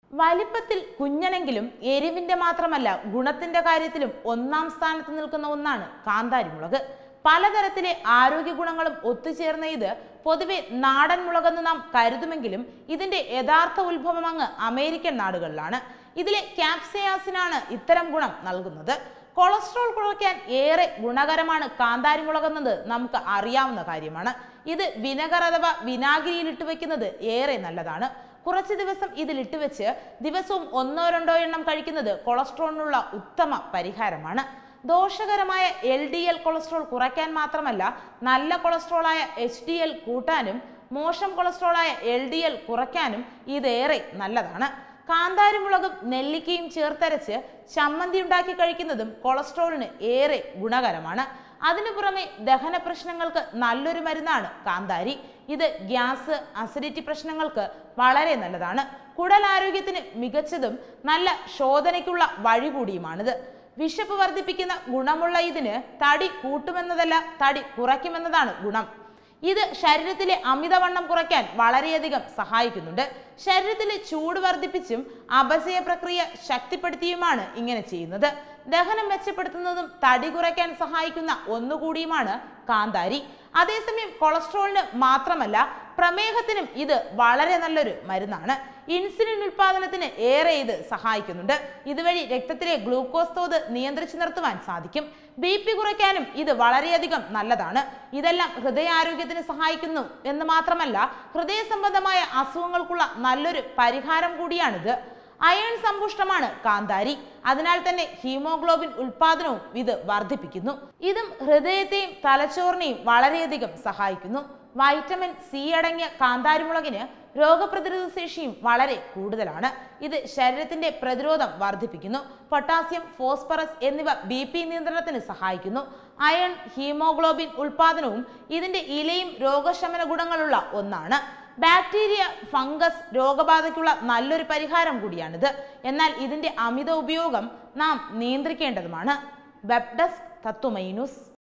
വലിപ്പത്തിൽ കുഞ്ഞനെങ്കിലും എരിവിന്റെ മാത്രമല്ല ഗുണത്തിന്റെ കാര്യത്തിലും ഒന്നാം സ്ഥാനത്ത് നിൽക്കുന്ന ഒന്നാണ് കാന്താരി മുളക് പലതരത്തിലെ ആരോഗ്യ ഗുണങ്ങളും ഒത്തുചേർന്ന ഇത് പൊതുവെ നാടൻ മുളകെന്ന് നാം കരുതുമെങ്കിലും ഇതിന്റെ യഥാർത്ഥ ഉത്ഭവം അങ്ങ് അമേരിക്കൻ നാടുകളിലാണ് ഇതിലെ ക്യാപ്സയാസിനാണ് ഇത്തരം ഗുണം നൽകുന്നത് കൊളസ്ട്രോൾ കുറയ്ക്കാൻ ഏറെ ഗുണകരമാണ് കാന്താരി മുളകെന്നത് നമുക്ക് അറിയാവുന്ന കാര്യമാണ് ഇത് വിനെഗർ അഥവാ വിനാഗിരിയിൽ ഇട്ട് വെക്കുന്നത് ഏറെ നല്ലതാണ് കുറച്ച് ദിവസം ഇതിൽ ഇട്ടുവെച്ച് ദിവസവും ഒന്നോ രണ്ടോ എണ്ണം കഴിക്കുന്നത് കൊളസ്ട്രോളിനുള്ള ഉത്തമ പരിഹാരമാണ് ദോഷകരമായ എൽ ഡി എൽ കൊളസ്ട്രോൾ കുറയ്ക്കാൻ മാത്രമല്ല നല്ല കൊളസ്ട്രോളായ എച്ച് ഡി എൽ കൂട്ടാനും മോശം കൊളസ്ട്രോളായ എൽ ഡി എൽ കുറയ്ക്കാനും ഇതേറെ നല്ലതാണ് കാന്താരി മുളകും നെല്ലിക്കയും ചേർത്തരച്ച് ചമ്മന്തി ഉണ്ടാക്കി കഴിക്കുന്നതും കൊളസ്ട്രോളിന് ഏറെ ഗുണകരമാണ് അതിനു പുറമെ ദഹന പ്രശ്നങ്ങൾക്ക് നല്ലൊരു മരുന്നാണ് കാന്താരി ഇത് ഗ്യാസ് അസിഡിറ്റി പ്രശ്നങ്ങൾക്ക് വളരെ നല്ലതാണ് കുടൽ ആരോഗ്യത്തിന് മികച്ചതും നല്ല ശോധനയ്ക്കുള്ള വഴി കൂടിയുമാണിത് വിശപ്പ് വർദ്ധിപ്പിക്കുന്ന ഗുണമുള്ള ഇതിന് തടി കൂട്ടുമെന്നതല്ല തടി കുറയ്ക്കുമെന്നതാണ് ഗുണം ഇത് ശരീരത്തിലെ അമിതവണ്ണം കുറയ്ക്കാൻ വളരെയധികം സഹായിക്കുന്നുണ്ട് ശരീരത്തിലെ ചൂട് വർദ്ധിപ്പിച്ചും അപചയ പ്രക്രിയ ശക്തിപ്പെടുത്തിയുമാണ് ഇങ്ങനെ ചെയ്യുന്നത് ദഹനം മെച്ചപ്പെടുത്തുന്നതും തടി കുറയ്ക്കാൻ സഹായിക്കുന്ന ഒന്നുകൂടിയുമാണ് കാന്താരി അതേസമയം കൊളസ്ട്രോളിന് മാത്രമല്ല പ്രമേഹത്തിനും ഇത് വളരെ നല്ലൊരു മരുന്നാണ് ഇൻസുലിൻ ഉൽപാദനത്തിന് ഏറെ ഇത് സഹായിക്കുന്നുണ്ട് ഇതുവഴി രക്തത്തിലെ ഗ്ലൂക്കോസ് തോത് നിയന്ത്രിച്ചു നിർത്തുവാൻ സാധിക്കും ബി പി കുറയ്ക്കാനും ഇത് വളരെയധികം നല്ലതാണ് ഇതെല്ലാം ഹൃദയാരോഗ്യത്തിന് സഹായിക്കുന്നു എന്ന് മാത്രമല്ല ഹൃദയ സംബന്ധമായ അസുഖങ്ങൾക്കുള്ള നല്ലൊരു പരിഹാരം കൂടിയാണിത് അയൺ സമ്പുഷ്ടമാണ് കാന്താരി അതിനാൽ തന്നെ ഹീമോഗ്ലോബിൻ ഉൽപാദനവും ഇത് വർദ്ധിപ്പിക്കുന്നു ഇതും ഹൃദയത്തെയും തലച്ചോറിനെയും വളരെയധികം സഹായിക്കുന്നു വൈറ്റമിൻ സി അടങ്ങിയ കാന്താരിമുളകിന് രോഗപ്രതിരോധ ശേഷിയും വളരെ കൂടുതലാണ് ഇത് ശരീരത്തിന്റെ പ്രതിരോധം വർദ്ധിപ്പിക്കുന്നു പൊട്ടാസ്യം ഫോസ്ഫറസ് എന്നിവ ബി പി നിയന്ത്രണത്തിന് സഹായിക്കുന്നു അയൺ ഹീമോഗ്ലോബിൻ ഉൽപാദനവും ഇതിന്റെ ഇലയും രോഗശമന ഗുണങ്ങളുള്ള ഒന്നാണ് ബാക്ടീരിയ ഫംഗസ് രോഗബാധയ്ക്കുള്ള നല്ലൊരു പരിഹാരം കൂടിയാണിത് എന്നാൽ ഇതിന്റെ അമിത ഉപയോഗം നാം നിയന്ത്രിക്കേണ്ടതുമാണ് വെബ് ഡെസ്ക് തത്വമൈ ന്യൂസ്